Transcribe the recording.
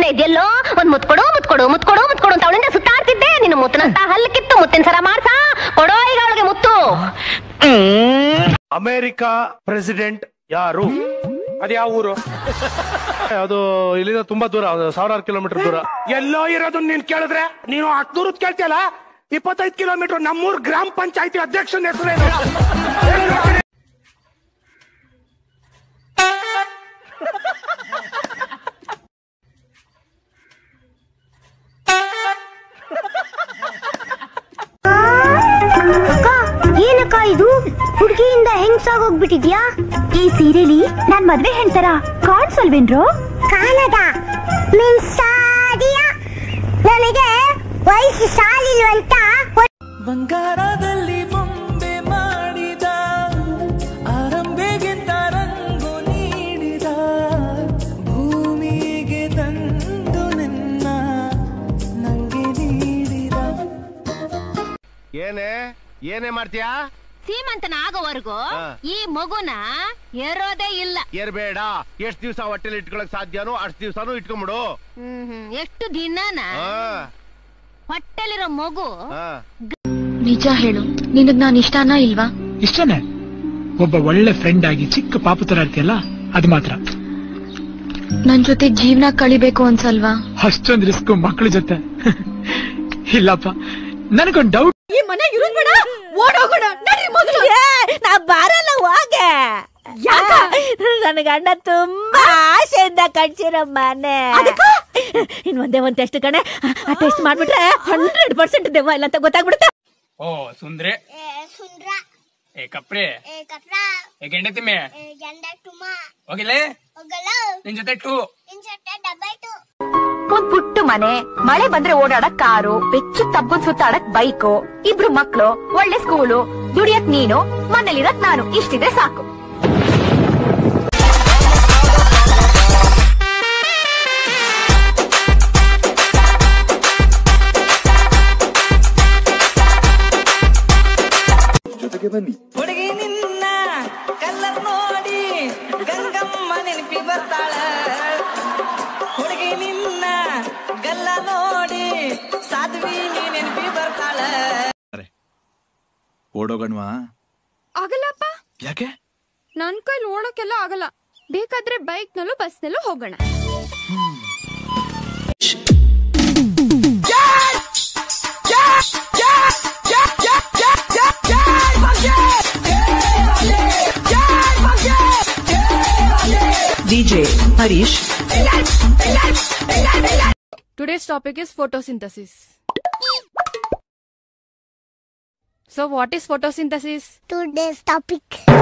ಇದೆಯಲ್ಲೋ ಒಂದ್ ಮುತ್ಕೊಡು ಮುತ್ಕೊಡು ಮುತ್ಕೊಡು ಮುತ್ಕೊಡು ಅಂತ ಅವಳಿಂದ ಸುತ್ತಾಡ್ತಿದ್ದೆ ನಿನ್ನ ಮುತ್ತನಂತ ಹಲ್ಲು ಕಿತ್ತು ಮುತ್ತಿನ ಸರ ಮಾಡ್ಸಾ ಕೊಡೋ ಈಗ ಅವಳಿಗೆ ಮುತ್ತು ಅಮೆರಿಕಾ ಪ್ರೆಸಿಡೆಂಟ್ ಯಾರು ಅದ್ಯಾವ ಊರು ಅದು ಇಲ್ಲಿಂದ ತುಂಬಾ ದೂರ ಅದು ಸಾವಿರಾರು ಕಿಲೋಮೀಟರ್ ದೂರ ಎಲ್ಲೋ ಇರೋದು ನೀನ್ ಕೇಳಿದ್ರೆ ನೀನು ಹತ್ನೂರದ್ ಕೇಳ್ತಿಯಲ್ಲ ಇಪ್ಪತ್ತೈದು ಕಿಲೋಮೀಟರ್ ನಮ್ಮೂರ್ ಗ್ರಾಮ ಪಂಚಾಯತಿ ಅಧ್ಯಕ್ಷನ ಹೆಸರೇನು ಏನಕ್ಕ ಇದು ಹುಡುಗಿಯಿಂದ ಹೆಂಗ್ಸಾಗೋಗ್ಬಿಟ್ಟಿದ್ಯಾ ಈ ಸೀರೆಲಿ ನಾನ್ ಮದ್ವೆ ಹೆಣ್ತರ ಕಾಣಿಸಲ್ವೇನ್ರೋ ಕಾಣದ ಮೀನ್ಸ್ ಸಾದಿಯಾ ನನಗೆ ವಯಸ್ಸು ಸಾಲಿಲ್ವಂತ ಬಂಗಾರದಲ್ಲಿ ಬೊಂಬೆ ಮಾಡಿದ ಆರಂಭೆಗಿಂತ ರಂಗು ನೀಡಿದ ಭೂಮಿಗೆ ತಂದು ನಿನ್ನ ನಂಗೆ ನೀಡಿದ ಏನೇ ಏನೇ ಮಾಡ್ತೀಯಾ ಸೀಮಂತನ ಆಗೋವರೆಗೂ ಹಾ. ಈ ಮಗುನ ಎರೋದೇ ಇಲ್ಲ ಏರ್ಬೇಡ ಎಷ್ಟ್ ದಿವ್ಸ ಹೊಟ್ಟೆಲಿ ಇಟ್ಕೊಳಕ್ ಸಾಧ್ಯನೋ ಅಷ್ಟ್ ದಿವ್ಸನೂ ಇಟ್ಕೊಂಬಿಡು ಹ್ಮ್ ಹ್ಮ್. ಎಷ್ಟು ದಿನನ ಹಾ, ಹೊಟ್ಟೆಲಿರೋ ಮಗು ಹಾ. ನಿಜ ಹೇಳು ನಿನಗ್ ನಾನ್ ಇಷ್ಟನಾ ಇಲ್ವಾ ಇಷ್ಟನೇ ಒಬ್ಬ ಒಳ್ಳೆ ಫ್ರೆಂಡ್ ಆಗಿ ಚಿಕ್ಕ ಪಾಪು ತರ ಇರ್ತೀಯಲ್ಲ ಅದು ಮಾತ್ರ ನನ್ ಜೊತೆ ಜೀವನ ಕಳಿಬೇಕು ಅನ್ಸಲ್ವಾ ಅಷ್ಟೊಂದ್ ರಿಸ್ಕ್ ಮಕ್ಳ ಜೊತೆ ಇಲ್ಲಪ್ಪ ನನಗೊಂದ್ ಡೌಟ್ ಈ ಮನೆ ಇರೋದ್ ಬೇಡ ಓಡೋಗೋಣ ನಡಿ ಮೊದಲು ನಾ ಬರಲ್ಲ ಹೋಗೆ ನನ್ನ ಗಂಡ ತುಂಬಾ ಆಸೆಯಿಂದ ಕಟ್ಸಿರೋ ಮನೆ ಇನ್ ಒಂದೇ ಒಂದ್ ಟೆಸ್ಟ್ ಕಣೆ ಆ ಟೆಸ್ಟ್ ಮಾಡ್ಬಿಟ್ರೆ ಹಂಡ್ರೆಡ್ ಪರ್ಸೆಂಟ್ ದೆವ್ವ ಇಲ್ಲ ಅಂತ ಗೊತ್ತಾಗ್ಬಿಡುತ್ತೆ ಓ ಸುಂದ್ರೆ ಏ ಕಪ್ರೆ ಏ ಗೆಂಡತಿಮ್ಮೆ ಹೋಗಿಲೆ ನಿನ್ ಜೊತೆ ಟೂ ಒಂದ್ ಪುಟ್ಟ ಮನೆ ಮಳೆ ಬಂದ್ರೆ ಓಡಾಡಕ್ ಕಾರು ಬೆಚ್ಚು ತಬ್ಬನ್ ಸುತ್ತಾಡಕ್ ಬೈಕು ಇಬ್ರು ಮಕ್ಳು ಒಳ್ಳೆ ಸ್ಕೂಲು ದುಡಿಯಕ್ ನೀನು ಮನೇಲಿರಕ್ ನಾನು ಇಷ್ಟಿದ್ರೆ ಸಾಕು ಹುಡುಗಿ ನಿನ್ನ ಕಲ್ಲರ್ ನೋಡಿ ಗಂಗಮ್ಮ ನೆನಪಿ ಬರ್ತಾಳ ಹುಡುಗಿ ನಿನ್ನ ಗಲ್ಲ ನೋಡಿ ಸಾಧ್ವಿ ನೀ ನೆನಪಿ ಬರ್ತಾಳ ಓಡೋಗಣ್ವಾ ಆಗಲ್ಲಪ್ಪ ಯಾಕೆ ನನ್ ಕೈಲಿ ಓಡೋಕೆಲ್ಲ ಆಗಲ್ಲ ಬೇಕಾದ್ರೆ ಬೈಕ್ ನಲ್ಲೂ ಬಸ್ ನಲ್ಲೂ ಹೋಗೋಣ DJ Harish Today's topic is photosynthesis. So what is photosynthesis? Today's topic.